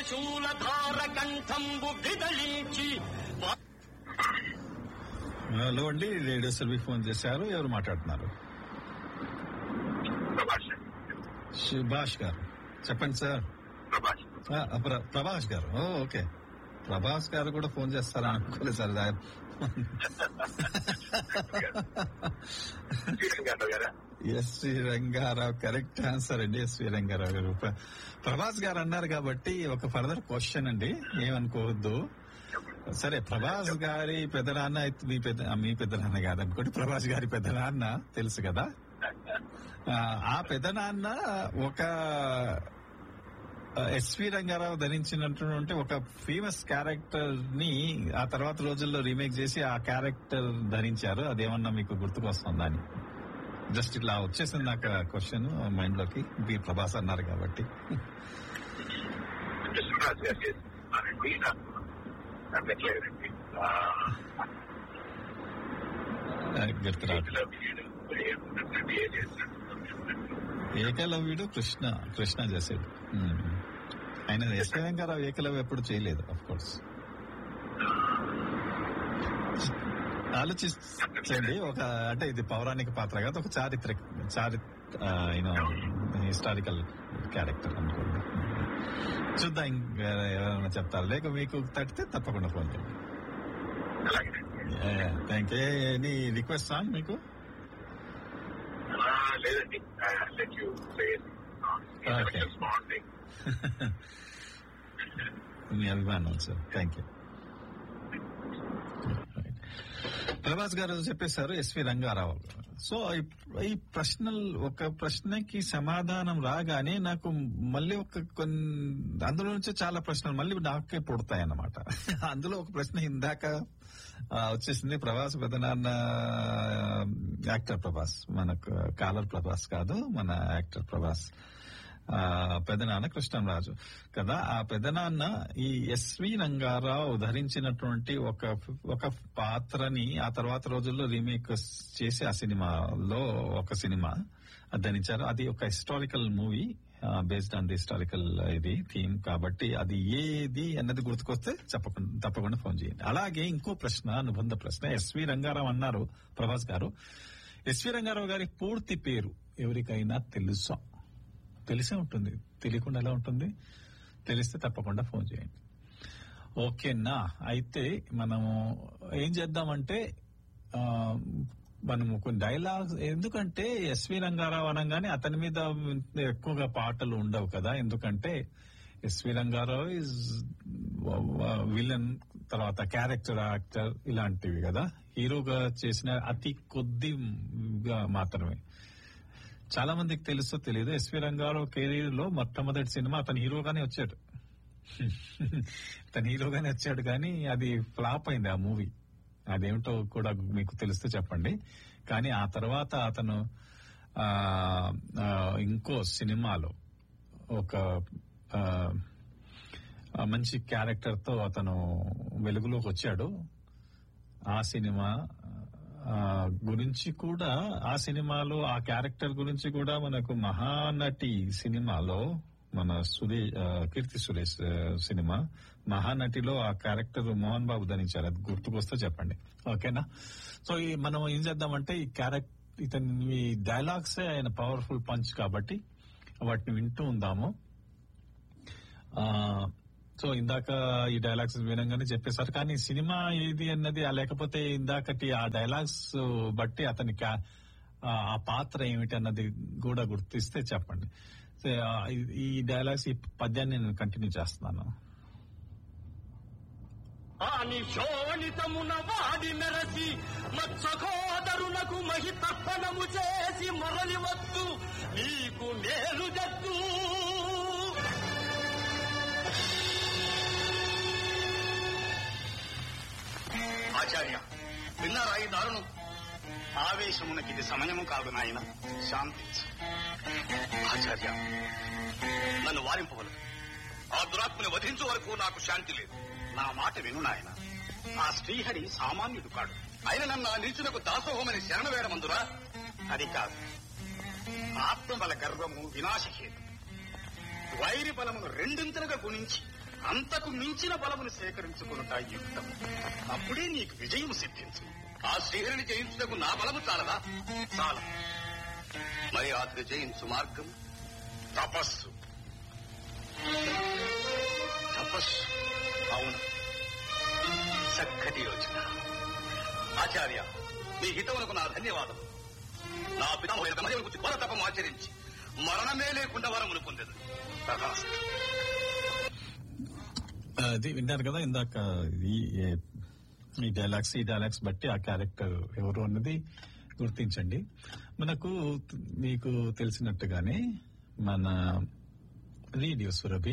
శూలధార కంఠంబు విదలించి హలో అండి రేడియో సెల్వి ఫోన్ చేశారు ఎవరు మాట్లాడుతున్నారు ప్రభాష్ సుభాష్ గారు చెప్పండి సార్ ప్రభాష్ ఆ, ప్ర- ప్రభాస్ గారు ఓ ఓకే ప్రభాస్ గారు కూడా ఫోన్ చేస్తారా అనుకోలేదు సార్ ఆయన- శ్రీరంగ యాదవ్ గారా ఎస్వి రంగారావు కరెక్ట్ ఆన్సర్ అండి ఎస్వి రంగారావు గారు ప్ర- ప్రభాస్ గారు అన్నారు కాబట్టి ఒక ఫర్దర్ క్వశ్చన్ అండి ఏమనుకోవద్దు సరే ప్రభాస్ గారి పెద్దనాన్న అయితే మీ పెద్ద మీ పెద్దనాన్న కాదనుకోండి ప్రభాస్ గారి పెద్దనాన్న తెలుసు కదా ఆ, ఆ పెద్దనాన్న ఒక ఎస్వి రంగారావు ధరించినటువంటి ఒక ఫేమస్ క్యారెక్టర్ ని ఆ తర్వాత రోజుల్లో రీమేక్ చేసి ఆ క్యారెక్టర్ ధరించారు అదేమన్నా మీకు గుర్తుకొస్తుందా అని జస్ట్ ఇట్లా వచ్చేసింది నాకు క్వశ్చన్ మైండ్ లోకి బి ప్రభాస్ అన్నారు కాబట్టి కృష్ణరాజు గారు చేస్తున్నారండి నాకు నాకు ఎట్లేదండి ఆ, గుర్తురాదు ఏ చేసినట్టు ఏకలవ్యుడు కృష్ణ కృష్ణ చేసాడు ఉమ్. ఆయన ఎస్వి రంగారావు ఏకలవ్య ఎప్పుడు చేయలేదు అఫ్ కోర్స్ ఆలోచించండి ఒక అంటే ఇది పౌరాణిక పాత్ర కాదు ఒక చారిత్రక చారి యూనో హిస్టారికల్ క్యారెక్టర్ అనుకోండి చూద్దాం ఇంకా ఎవరైనా చెప్తారు లేక మీకు తట్టితే తప్పకుండా ఫోన్ చేయండి అలాగే thank you any request song మీకు లేదండి లెట్ యూ Okay. బాగుంది మీ అభిమానం సార్ థ్యాంక్ యూ ప్రభాస్ గారు చెప్పేశారు ఎస్వి రంగారావు గారు. సో ఈ- ఈ ప్రశ్నలు ఒక ప్రశ్నకి సమాధానం రాగానే నాకు మళ్ళీ ఒక కొన్ని అందులో నుంచి చాలా ప్రశ్నలు మళ్ళీ నాకే పుడతాయి అన్నమాట అందులో ఒక ప్రశ్న ఇందాక ఆ, వచ్చేసింది ప్రభాస్ పెదనాన్న యాక్టర్ ప్రభాస్ మనకు కాలర్ ప్రభాస్ కాదు మన యాక్టర్ ప్రభాస్ ఆ పెదనాన్న కృష్ణంరాజు కదా ఆ పెదనాన్న ఈ ఎస్వి రంగారావు ధరించినటువంటి ఒక ఒక పాత్రని ఆ తర్వాత రోజుల్లో రీమేక్ చేసి ఆ సినిమాలో ఒక సినిమా ధరించారు అది ఒక historical movie based on the historical ఇది థీమ్ కాబట్టి అది ఏది అన్నది గుర్తుకొస్తే చెప్పకుండా తప్పకుండా ఫోన్ చేయండి అలాగే ఇంకో ప్రశ్న అనుబంధ ప్రశ్న ఎస్వి రంగారావు అన్నారు ప్రభాస్ గారు ఎస్వి రంగారావు గారి పూర్తి పేరు ఎవరికైనా తెలుసా తెలిసే ఉంటుంది తెలియకుండా ఎలా ఉంటుంది తెలిస్తే తప్పకుండా ఫోన్ చేయండి ఓకేనా అయితే మనము ఏం చేద్దామంటే ఆ, మనము కొన్ని డైలాగ్స్ ఎందుకంటే ఎస్వి రంగారావు అనగానే అతని మీద ఎక్కువగా పాటలు ఉండవు కదా ఎందుకంటే ఎస్వి రంగారావు ఇస్ విలన్ తర్వాత క్యారెక్టర్ యాక్టర్ ఇలాంటివి కదా హీరోగా చేసిన అతి కొద్దిగా మాత్రమే చాలా మందికి తెలుసో తెలియదు ఎస్వి రంగారావు కెరీర్ లో మొట్టమొదటి సినిమా అతను హీరోగానే వచ్చాడు తను హీరోగానే వచ్చాడు కానీ అది ఫ్లాప్ అయింది ఆ మూవీ అదేమిటో కూడా మీకు తెలిస్తే చెప్పండి కానీ ఆ తర్వాత అతను ఆ, ఆ, ఇంకో సినిమాలో ఒక ఆ, ఆ మంచి క్యారెక్టర్ తో అతను వెలుగులోకి వచ్చాడు ఆ సినిమా ఆ, గురించి కూడా ఆ సినిమాలో ఆ క్యారెక్టర్ గురించి కూడా మనకు మహానటి సినిమాలో మన సుదే ఆ, కీర్తి సురేష్ ఆ, సినిమా మహానటిలో ఆ క్యారెక్టర్ మోహన్ బాబు ధరించారు అది గుర్తుకొస్తే చెప్పండి ఓకేనా సో ఈ మనం ఏం చేద్దామంటే ఈ క్యారెక్టర్ ఇతని డైలాగ్సే ఆయన పవర్ఫుల్ పంచ్ కాబట్టి వాటిని వింటూ ఉందాము ఆ సో ఇందాక ఈ డైలాగ్స్ వినంగానే చెప్పేశారు కానీ సినిమా ఏది అన్నది ఆ లేకపోతే ఇందాకటి ఆ డైలాగ్స్ బట్టి అతని క్యా- ఆ ఆ పాత్ర ఏమిటి అన్నది కూడా గుర్తిస్తే చెప్పండి సో, ఆ, ఈ- ఈ డైలాగ్స్ ఈ పద్యాన్ని నేను కంటిన్యూ చేస్తున్నాను అని శోణితమున వాడి మెరసి మత్సఖోదరునకు మహి తర్పణము చేసి మరలి వద్దు నీకు మేలు జద్దు ఆచార్య విన్నారా ఈ దారుణం ఆవేశమునకిది సమయము కాదు నాయన శాంతించు ఆచార్య నన్ను వారింపవలు ఆ దురాత్మని వధించు వరకు నాకు శాంతి లేదు నా మాట విను నాయన ఆ శ్రీహరి సామాన్యుడు కాడు ఆయన నన్ను ఆ నిల్చునకు దాసోహమని శరణ వేడమందురా అది కాదు ఆత్మబల గర్వము వినాశహేతు వైరి బలమును రెండింతలుగా గుణించి అంతకు మించిన బలమును సేకరించుకునుట యుక్తం అప్పుడే నీకు విజయం సిద్ధించు ఆ శ్రీహరిని జయించుటకు నా బలము చాలదా చాల మరి అతని జయించు మార్గం తపస్సు తపస్సు అవును చక్కటి యోచన ఆచార్య మీ హితమునకు నా ధన్యవాదం నా పితామహుల గమనం గురించి ఘోర తపం ఆచరించి మరణమే లేకుండా వరములు పొందదు తథాస్తు. అది విన్నారు కదా ఇందాక ఈ ఏ- ఈ డైలాగ్స్ ఈ డైలాగ్స్ బట్టి ఆ క్యారెక్టర్ ఎవరు అన్నది గుర్తించండి మనకు త- మీకు తెలిసినట్టుగానే మన radio Surabhi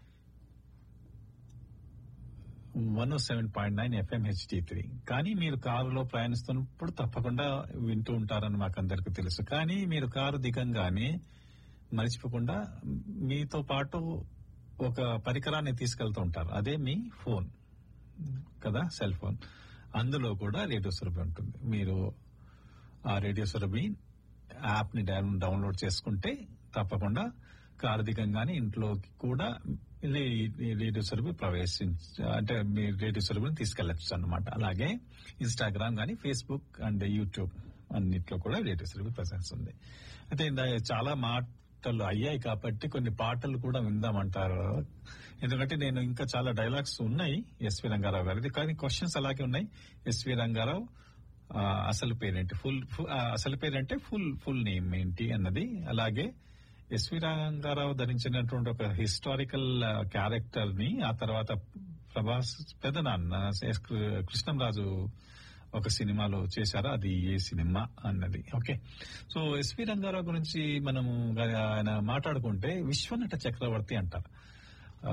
one seven point nine F M H D three కానీ మీరు కారులో ప్రయాణిస్తున్నప్పుడు తప్పకుండా వింటూ ఉంటారని మాకు అందరికీ తెలుసు కానీ మీరు కారు దిగంగానే మర్చిపోకుండా మీతో పాటు ఒక పరికరాన్ని తీసుకెళ్తూ ఉంటారు అదే మీ ఫోన్ కదా సెల్ ఫోన్ అందులో కూడా రేడియో సురభి ఉంటుంది మీరు ఆ రేడియో సురభి యాప్ ని డౌన్- డౌన్లోడ్ చేసుకుంటే తప్పకుండా కార్దికంగానే ఇంట్లోకి కూడా ఇది ఈ రేడియో సురభి ప్రవేశించ అంటే మీ రేడియో సురభిని తీసుకెళ్లొచ్చు అన్నమాట అలాగే ఇన్స్టాగ్రామ్ కానీ ఫేస్బుక్ అండ్ యూట్యూబ్ అన్నిట్లో కూడా రేడియో సురభి ప్రెసెన్స్ ఉంది అయితే ఇందా- చాలా మాటలు అయ్యాయి కాబట్టి కొన్ని పాటలు కూడా విందామంటారు ఎందుకంటే నేను ఇంకా చాలా డైలాగ్స్ ఉన్నాయి ఎస్వి రంగారావు గారిది కానీ క్వశ్చన్స్ అలాగే ఉన్నాయి ఎస్వి రంగారావు ఆ, అసలు పేరేంటి ఫుల్ ఫు- ఆ, అసలు పేరంటే ఫుల్ ఫుల్ నేమ్ ఏంటి అన్నది అలాగే ఎస్వి రంగారావు ధరించినటువంటి ఒక హిస్టారికల్ క్యారెక్టర్ ని ఆ తర్వాత ప్రభాస్ పెదనాన్న ఎస్ కృ- కృష్ణంరాజు ఒక సినిమాలో చేశారు అది ఏ సినిమా అన్నది ఓకే సో ఎస్వి రంగారావు గురించి మనము ఆయన మాట్లాడుకుంటే విశ్వనట చక్రవర్తి అంటారు ఆ,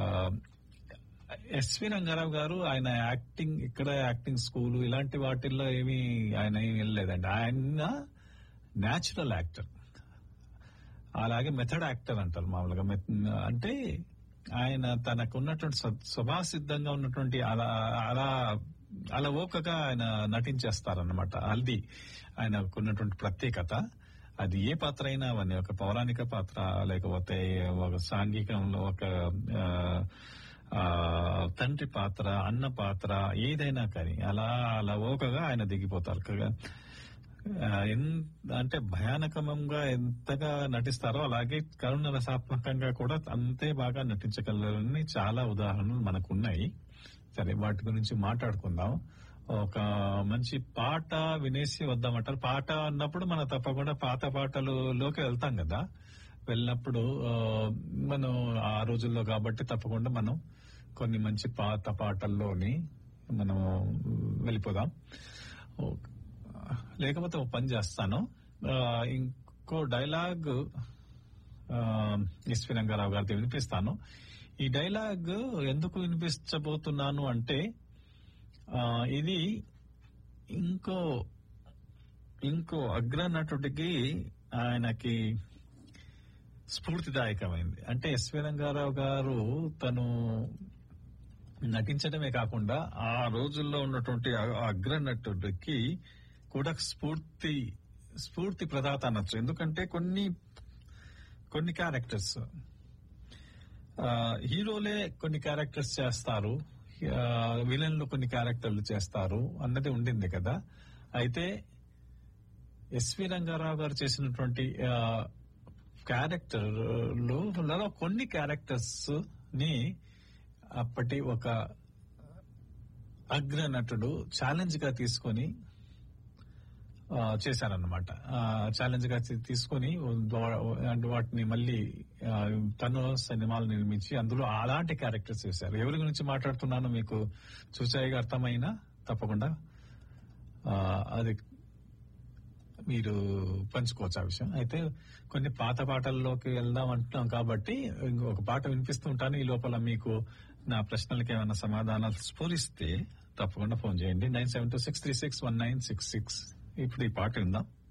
ఎస్వి రంగారావు గారు ఆయన యాక్టింగ్ ఇక్కడ యాక్టింగ్ స్కూల్ ఇలాంటి వాటిల్లో ఏమీ ఆయన ఏమీ వెళ్ళలేదండి ఆయన న్యాచురల్ యాక్టర్ అలాగే మెథడ్ యాక్టర్ అంటారు మామూలుగా మె- అంటే ఆయన తనకు ఉన్నటువంటి స్వ- స్వభావసిద్ధంగా ఉన్నటువంటి అలా అలా అలా ఓకగా ఆయన నటించేస్తారన్నమాట అది ఆయనకు ఉన్నటువంటి ప్రత్యేకత అది ఏ పాత్ర అయినా అవన్నీ ఒక పౌరాణిక పాత్ర లేకపోతే ఒక సాంఘికంలో ఒక ఆ, ఆ, తండ్రి పాత్ర అన్న పాత్ర ఏదైనా కానీ అలా అలా ఓకగా ఆయన దిగిపోతారు క- ఆ, ఎన్- అంటే భయానకంగా ఎంతగా నటిస్తారో అలాగే కరుణ రసాత్మకంగా కూడా అంతే బాగా నటించగలరని చాలా ఉదాహరణలు మనకు ఉన్నాయి సరే వాటి గురించి మాట్లాడుకుందాం ఒక మంచి పాట వినేసి వద్దామంటారు పాట అన్నప్పుడు మనం తప్పకుండా పాత పాటలలోకి వెళ్తాం కదా వెళ్ళినప్పుడు ఆ, మనం ఆ రోజుల్లో కాబట్టి తప్పకుండా మనం కొన్ని మంచి పాత పాటల్లోని మనం వెళ్ళిపోదాం ఓ- లేకపోతే ఒక పని చేస్తాను ఆ, ఇంకో డైలాగ్ ఆ, ఎస్వి రంగారావు గారికి వినిపిస్తాను ఈ డైలాగ్ ఎందుకు వినిపించబోతున్నాను అంటే ఆ, ఇది ఇంకో ఇంకో అగ్రనటుడికి ఆయనకి స్ఫూర్తిదాయకమైంది అంటే ఎస్వి రంగారావు గారు తను నటించడమే కాకుండా ఆ రోజుల్లో ఉన్నటువంటి ఆ- ఆ అగ్రనటుడికి కూడా స్ఫూర్తి స్ఫూర్తి ప్రదాత అనొచ్చు ఎందుకంటే కొన్ని కొన్ని క్యారెక్టర్స్ హీరోలే కొన్ని క్యారెక్టర్స్ చేస్తారు విలన్లు కొన్ని క్యారెక్టర్లు చేస్తారు అన్నది ఉండింది కదా అయితే ఎస్వి రంగారావు గారు చేసినటువంటి క్యారెక్టర్లో కొన్ని క్యారెక్టర్స్ ని అప్పటి ఒక అగ్రనటుడు ఛాలెంజ్ గా తీసుకొని ఆ, చేశారన్నమాట ఛాలెంజ్ గా తీ- తీసుకొని వా- అంటే వాటిని మళ్ళీ ఆ, తను సినిమాలు నిర్మించి అందులో అలాంటి క్యారెక్టర్స్ చేశారు ఎవరి గురించి మాట్లాడుతున్నానో మీకు చూసాయిగా అర్థమైనా తప్పకుండా ఆ, అది మీరు పంచుకోవచ్చు ఆ విషయం అయితే కొన్ని పాత పాటల్లోకి వెళ్దాం అంటున్నాం కాబట్టి ఇంకొక పాట వినిపిస్తూ ఉంటాను ఈ లోపల మీకు నా ప్రశ్నలకి ఏమైనా సమాధానాలు స్ఫురిస్తే తప్పకుండా ఫోన్ చేయండి nine seven two six three six one nine six six ఇప్పుడు ఈ పాట విందాం